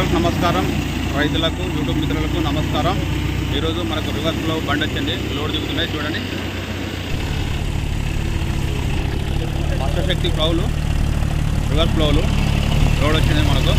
viewers నమస్కారం రైతులకు YouTube మిత్రులకు నమస్కారం ఈరోజు మనకు రివర్స్లో బండి వచ్చింది లోడ్ దిగుతున్నాయి చూడండి శక్తి ఫ్లౌలు రివర్స్ ఫ్లౌలు లోడ్ వచ్చింది మనకు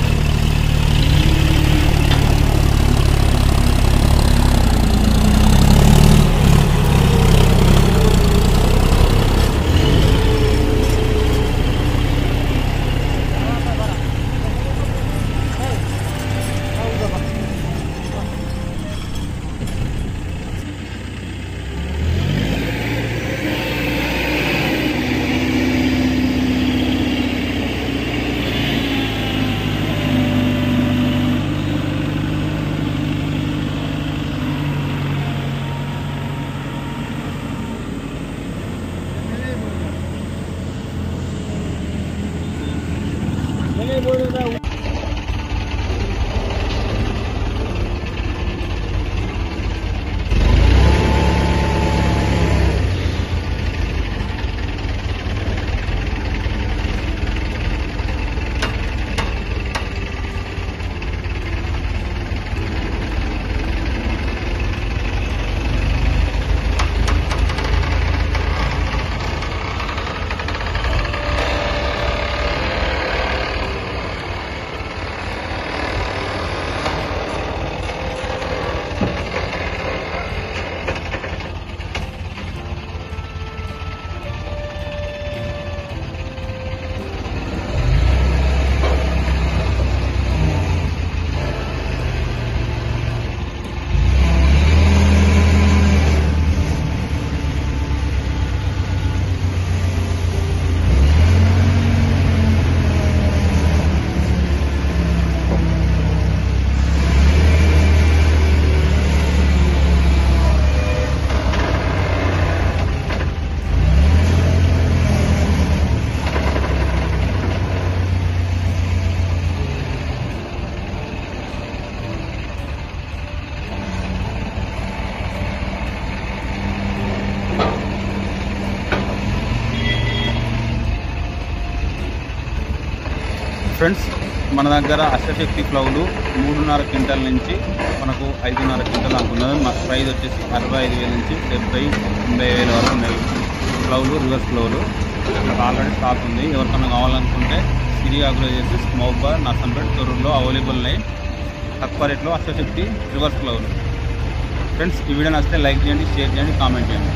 ఫ్రెండ్స్ మన దగ్గర అష్టశక్తి ఫ్లౌలు మూడున్నర క్వింటల్ నుంచి మనకు ఐదున్నర క్వింటల్ అనుకున్నది మా ప్రైస్ వచ్చేసి అరవై ఐదు వేల నుంచి డెబ్బై ఎనభై వేల వరకు ఉన్నాయి ఫ్లౌలు రివర్స్ ఫ్లౌలు మనకు ఆల్రెడీ స్టాక్ ఉంది ఎవరికైనా కావాలనుకుంటే సిరి అగ్రోజెసిస్ మౌబా నర్సంపేట్ తొర్రూరులో అవైలబుల్ ఉన్నాయి తక్కువ రేట్లో అష్టశక్తి రివర్స్ ఫ్లౌలు ఫ్రెండ్స్ ఈ వీడియో నచ్చితే లైక్ చేయండి షేర్ చేయండి కామెంట్ చేయండి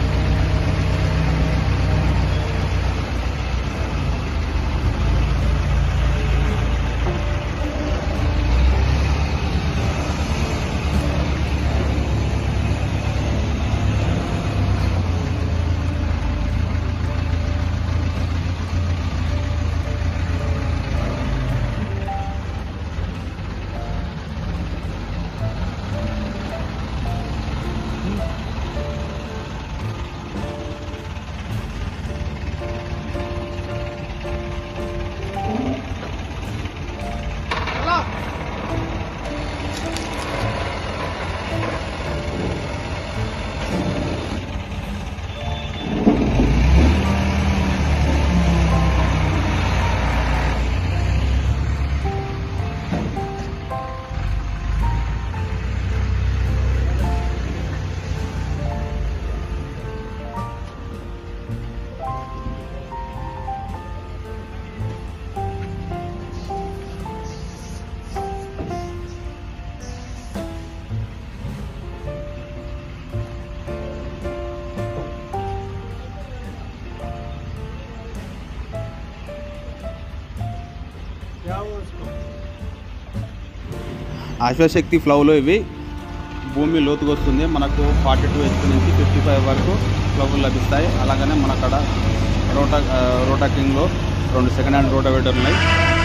ఆశ్వశక్తి ఫ్లవ్లో ఇవి భూమి లోతుకు వస్తుంది మనకు ఫార్టీ టూ హెచ్పి నుంచి ఫిఫ్టీ ఫైవ్ వరకు ఫ్లవ్లు లభిస్తాయి అలాగనే మన అక్కడ రోటా ఆ, రోటా కింగ్లో రెండు సెకండ్ హ్యాండ్ రోటావేటర్ ఉన్నాయి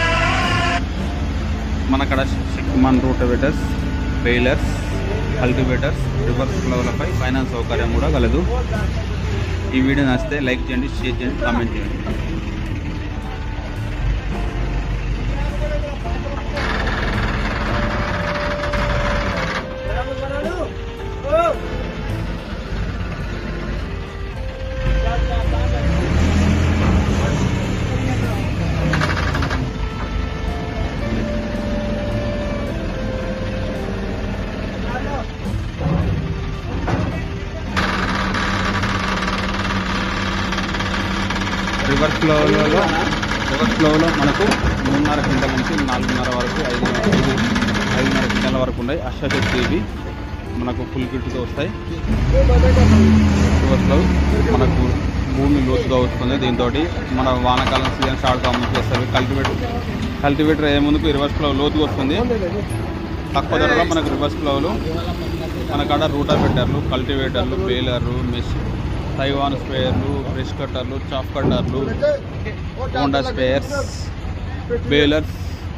మన అక్కడ Shaktiman rotavators balers cultivators reverse ఫ్లవ్లపై ఫైనాన్స్ సౌకర్యం కూడా కలదు ఈ వీడియో నచ్చితే లైక్ చేయండి షేర్ చేయండి కామెంట్ చేయండి రివర్స్ ఫ్లోలో రివర్స్ ఫ్లోలో మనకు మూడున్నర క్వింటల్ నుంచి నాలుగున్నర వరకు ఐదు ఐదు ఐదున్నర క్వింటల్ వరకు ఉన్నాయి అష్టశక్తి ఇవి మనకు ఫుల్ కిట్తో వస్తాయి రివర్స్ ఫ్లో మనకు భూమి లోతుగా వస్తుంది దీంతో మన వానాకాలం సీజన్ స్టార్ట్ కావచ్చు వస్తుంది కల్టివేటర్ కల్టివేటర్ ఏ ముందుకు రివర్స్ ఫ్లో లోతుగా వస్తుంది తక్కువ ధరలో మనకు రివర్స్ ఫ్లోలు మన కాడ రూటా పెట్టర్లు కల్టివేటర్లు బేలర్లు మెష్ తైవాన్ స్ప్రేయర్లు బ్రష్ కట్టర్లు చాప్ కట్టర్లు హోండా స్ప్రేయర్స్ బేలర్స్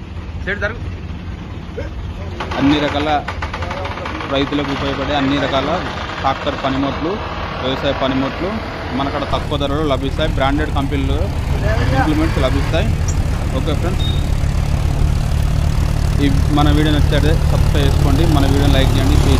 అన్ని రకాల రైతులకు ఉపయోగపడే అన్ని రకాల ట్రాక్టర్ పనిముట్లు వ్యవసాయ పనిముట్లు మనకడ తక్కువ ధరలో లభిస్తాయి బ్రాండెడ్ కంపెనీలు ఇంప్లిమెంట్స్ లభిస్తాయి ఓకే ఫ్రెండ్స్ ఈ మన వీడియో నచ్చితే సబ్స్క్రైబ్ చేసుకోండి మన వీడియోని లైక్ చేయండి షేర్